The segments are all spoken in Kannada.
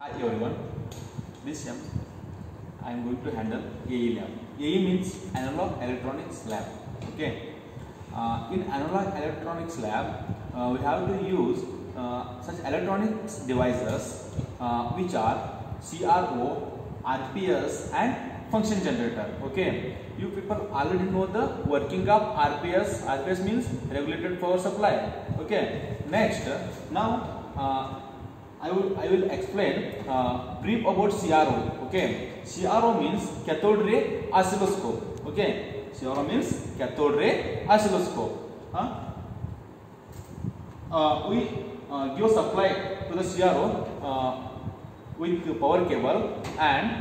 Hi everyone, this sem I am going to handle AE lab. AE means analog electronics lab. Okay. Uh, in analog electronics lab, uh, we have to use uh, such electronics devices uh, which are CRO, RPS, and function generator. Okay. You people already know the working of RPS. RPS means regulated power supply. Okay. Next, now. Uh, I will I will explain uh, brief about CRO. Okay, CRO means cathode ray oscilloscope. Okay, CRO means cathode ray oscilloscope. Huh? Uh, we uh, give supply to the CRO uh, with the power cable and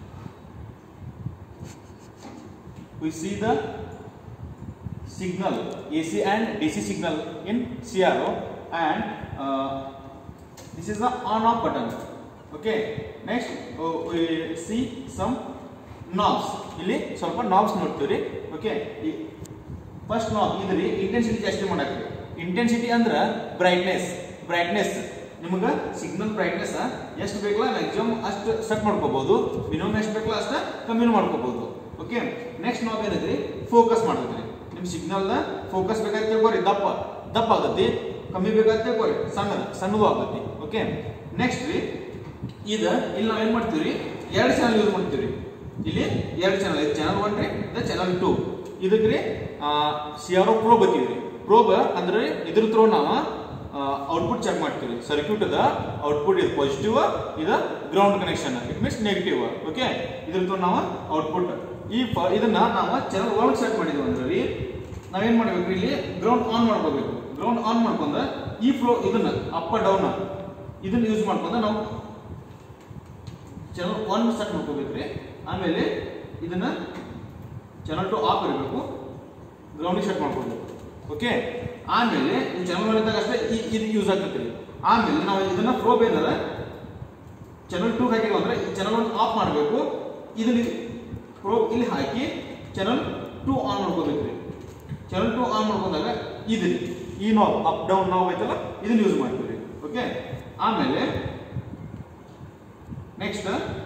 we see the signal AC and DC signal in CRO and uh, this is the on off button okay next uh, we see some knobs ಇಲ್ಲಿ ಸ್ವಲ್ಪ ನಾಬ್ಸ್ ನೋಡ್ತೀವಿ ಓಕೆ ಫಸ್ಟ್ ನಾಬ್ ಇದ್ರಿ ಇಂಟೆನ್ಸಿಟಿ ಜಾಸ್ತಿ ಮಾಡಕ್ಕೆ ಇಂಟೆನ್ಸಿಟಿ ಅಂದ್ರ ಬ್ರೈಟ್ನೆಸ್ ಬ್ರೈಟ್ನೆಸ್ ನಿಮಗೆ ಸಿಗ್ನಲ್ ಬ್ರೈಟ್ನೆಸ್ ಎಷ್ಟು ಬೇಕಲ್ಲ ಮ್ಯಾಕ್ಸಿಮಮ್ ಅಷ್ಟು ಸೆಟ್ ಮಾಡ್ಕೋಬಹುದು ಮಿನಿಮಮ್ ಎಷ್ಟು ಬೇಕಲ್ಲ ಅಷ್ಟ ಕಮ್ಮಿನೂ ಮಾಡ್ಕೋಬಹುದು ಓಕೆ ನೆಕ್ಸ್ಟ್ ನಾಬ್ ಏನೈತ್ರಿ ಫೋಕಸ್ ಮಾಡ್ತೈತ್ರಿ ನಿಮ್ ಸಿಗ್ನಲ್ ನ ಫೋಕಸ್ ಬೇಕಾದ್ರೆ ತಿಳ್ಕೊರಿ ದಪ್ಪ ದಪ್ಪ ಆಗತ್ತಿ ಕಮ್ಮಿ ಬೇಕಾದ್ರೆ ತಿಳ್ಕೊರಿ ಸಣ್ಣದ ಸಣ್ಣದು ಆಗತ್ತಿ ಓಕೆ ನೆಕ್ಸ್ಟ್ ರೀ ಇದ ಇಲ್ಲಿ ನಾವ್ ಏನ್ ಮಾಡ್ತೀವಿ ಎರಡು ಚಾನಲ್ ಯೂಸ್ ಮಾಡ್ತೀವಿ ಇಲ್ಲಿ ಎರಡು ಚಾನಲ್ ಇದು ಚಾನಲ್ ಒನ್ ರೀ ಇದು ಚಾನಲ್ ಟೂ ಇದಕ್ಕೆ ರೀ ಸಿ ಆರ್ ಪ್ರೋಬ್ ಬತ್ತೀವಿ ಪ್ರೋಬ್ ಅಂದ್ರೆ ಇದ್ರ ತ್ರೋ ನಾವು ಔಟ್ಪುಟ್ ಚೆಕ್ ಮಾಡ್ತೀವಿ ಸರ್ಕ್ಯೂಟ್ ಅದ ಔಟ್ಪುಟ್ ಇದು ಪಾಸಿಟಿವ್ ಇದು ground connection it means negative okay ಇದ್ರ ತ್ರೋ ನಾವು ಔಟ್ಪುಟ್ ಈ ಪ- ಇದನ್ನ ನಾವು ಚಾನಲ್ ಒಳಗೆ ಸೆಟ್ ಮಾಡಿದ್ವಿ ಅಂದ್ರೆ ರೀ ನಾವೇನ್ ಮಾಡ್ಬೇಕು ಇಲ್ಲಿ ಗ್ರೌಂಡ್ ಆನ್ ಮಾಡ್ಕೋಬೇಕು ಗ್ರೌಂಡ್ ಆನ್ ಮಾಡ್ಕೊಂಡ ಈ ಫ್ಲೋ ಇದನ್ನ ಅಪ್ ಡೌನ್ ಇದನ್ನ ಯೂಸ್ ಮಾಡ್ಕೊಂಡ ನಾವು ಚಾನಲ್ ಒನ್ ಸೆಟ್ ಮಾಡ್ಕೋಬೇಕ್ರಿ ಆಮೇಲೆ ಇದನ್ನ ಚಾನಲ್ ಟು ಆಫ್ ಇರಬೇಕು ಗ್ರೌಂಡಿಗೆ ಸೆಟ್ ಮಾಡ್ಕೋಬೇಕು ಓಕೆ ಆಮೇಲೆ ಈ ಚಾನಲ್ ಒನ್ ಇದ್ದಾಗ ಅಷ್ಟೇ ಈ- ಇದು ಯೂಸ್ ಆಗ್ತೈತ್ರಿ ಆಮೇಲೆ ನಾವು ಇದನ್ನ ಪ್ರೋಬ್ ಏನದ ಚಾನಲ್ ಟೂ ಹಾಕಿಲ್ಲ ಅಂದ್ರೆ ಈ ಚಾನಲ್ ಒನ್ ಆಫ್ ಮಾಡಬೇಕು ಇದನ್ನ ಪ್ರೋಬ್ ಇಲ್ಲಿ ಹಾಕಿ ಚಾನಲ್ ಟೂ ಆನ್ ಮಾಡ್ಕೋಬೇಕ್ರಿ ಚಾನಲ್ ಟು ಆನ್ ಮಾಡ್ಕೊಂಡಾಗ ಇದು ಈ ನಾಬ್ ಅಪ್ ಡೌನ್ ನಾಬ್ ಐತಲ್ಲ ಇದನ್ನ ಯೂಸ್ ಮಾಡ್ತೀವಿ ಓಕೆ ಆಮೇಲೆ ನೆಕ್ಸ್ಟ್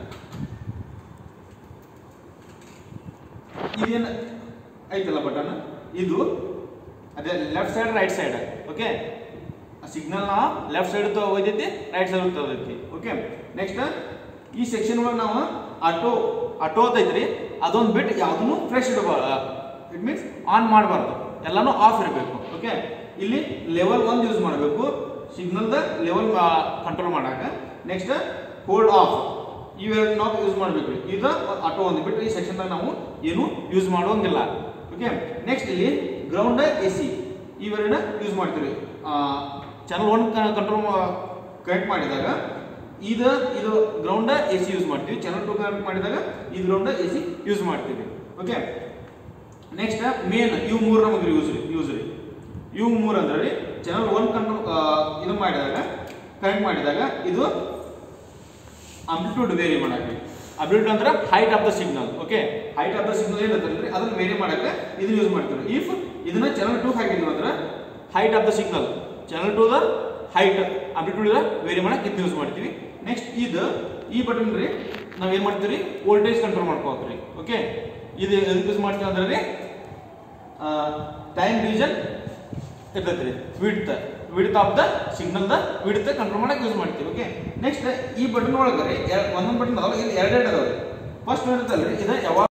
ಇದೇನು ಐತಲ್ಲ ಬಟನ್ ಇದು ಅದೇ left side right side okay signal ನಾವು ಲೆಫ್ಟ್ ಸೈಡ್ ಒಯ್ದೈತಿ ರೈಟ್ ಸೈಡ್ ತಗೋದೈತಿ ಓಕೆ ನೆಕ್ಸ್ಟ್ ಈ ಸೆಕ್ಷನ್ ಒಳಗೆ ನಾವು ಆಟೋ ಆಟೋ ಐತ್ರಿ ಅದೊಂದು ಬಿಟ್ಟು ಯಾವ್ದನ್ನು ಫ್ರೆಶ್ ಇಡಬಾರ್ದು ಇಟ್ ಮೀನ್ಸ್ ಆನ್ ಮಾಡಬಾರ್ದು ಎಲ್ಲಾನು ಆಫ್ ಇರಬೇಕು ಓಕೆ ಇಲ್ಲಿ ಲೆವೆಲ್ ಒಂದು ಯೂಸ್ ಮಾಡಬೇಕು ಸಿಗ್ನಲ್ದ ಲೆವೆಲ್ ಕಂಟ್ರೋಲ್ ಮಾಡಾಕ ನೆಕ್ಸ್ಟ್ ಹೋಲ್ಡ್ ಆಫ್ ಇವೆರಡು ನಾವು ಯೂಸ್ ಮಾಡಬೇಕು ಇದು ಆಟೋ ಒಂದು ಬಿಟ್ಟು ಈ ಸೆಕ್ಷನ್ದಾಗ ನಾವು ಏನು ಯೂಸ್ ಮಾಡೋಂಗಿಲ್ಲ ಓಕೆ ನೆಕ್ಸ್ಟ್ ಇಲ್ಲಿ ಗ್ರೌಂಡ್ ಎ ಸಿ ಇವೆರಡನ್ನ ಯೂಸ್ ಮಾಡ್ತೀವಿ ಚಾನಲ್ ಒನ್ ಕಂಟ್ರೋಲ್ ಕನೆಕ್ಟ್ ಮಾಡಿದಾಗ ಇದು ಇದು ಗ್ರೌಂಡ್ ಎ ಸಿ ಯೂಸ್ ಮಾಡ್ತೀವಿ ಚಾನಲ್ ಟು ಕನೆಕ್ಟ್ ಮಾಡಿದಾಗ ಈ ಗ್ರೌಂಡ್ ಎ ಸಿ ಯೂಸ್ ಮಾಡ್ತೀವಿ ಓಕೆ ನೆಕ್ಸ್ಟ್ ಮೇನ್ ಇವು ಮೂರು ನಮಗೆ ಯೂಸ್ ರೀ ಯೂಸ್ ರೀ ಇವು ಮೂರು ಅಂದ್ರೆ ರೀ ಚಾನಲ್ ಒನ್ ಕಂಟ್ರೋಲ್ ಇದು ಮಾಡಿದಾಗ ಕನೆಕ್ಟ್ ಮಾಡಿದಾಗ ಇದು ಅಂಪ್ಲಿಟ್ಯೂಡ್ ವೇರಿ ಮಾಡಕ್ಕೆ ಅಂಪ್ಲಿಟ್ಯೂಡ್ ಅಂದ್ರೆ height of the signal okay height of the signal ಏನಂತಂದ್ರೆ ಅದನ್ನ ವೇರಿ ಮಾಡಕ್ಕೆ ಇದನ್ನ ಯೂಸ್ ಮಾಡ್ತೀವಿ ಇಫ್ ಇದನ್ನ ಚಾನಲ್ ಟು ಹಾಕಿದ್ವಿ ಅಂದ್ರೆ height of the signal channel two the height amplitude vary ಮಾಡಕ್ಕೆ ಇದನ್ನ ಯೂಸ್ ಮಾಡ್ತೀವಿ ನೆಕ್ಸ್ಟ್ ಇದು ಈ ಬಟನ್ ರೀ ನಾವ್ ಏನ್ ಮಾಡ್ತೀವಿ ವೋಲ್ಟೇಜ್ ಕಂಟ್ರೋಲ್ ಮಾಡ್ಕೋತೀವಿ ಓಕೆ ಇದು ಎದಕ್ಕೆ ಯೂಸ್ ಮಾಡ್ತೀವಿ ಅಂದ್ರೆ ರೀ ಟೈಮ್ ರೀಜನ್ ಇರ್ತೈತ್ರಿ width width of the signal the width control ಮಾಡಕ್ ಯೂಸ್ ಮಾಡ್ತೀವಿ ಓಕೆ ನೆಕ್ಸ್ಟ್ ಈ ಬಟನ್ ಒಳಗರಿ ಒಂದೊಂದು ಬಟನ್ ಅದಾವ ಇಲ್ಲಿ ಎರಡೆರಡು ಅದಾವ ಫಸ್ಟ್ ಏನಂತಲ್ರಿ ಇದು ಯಾವಾಗ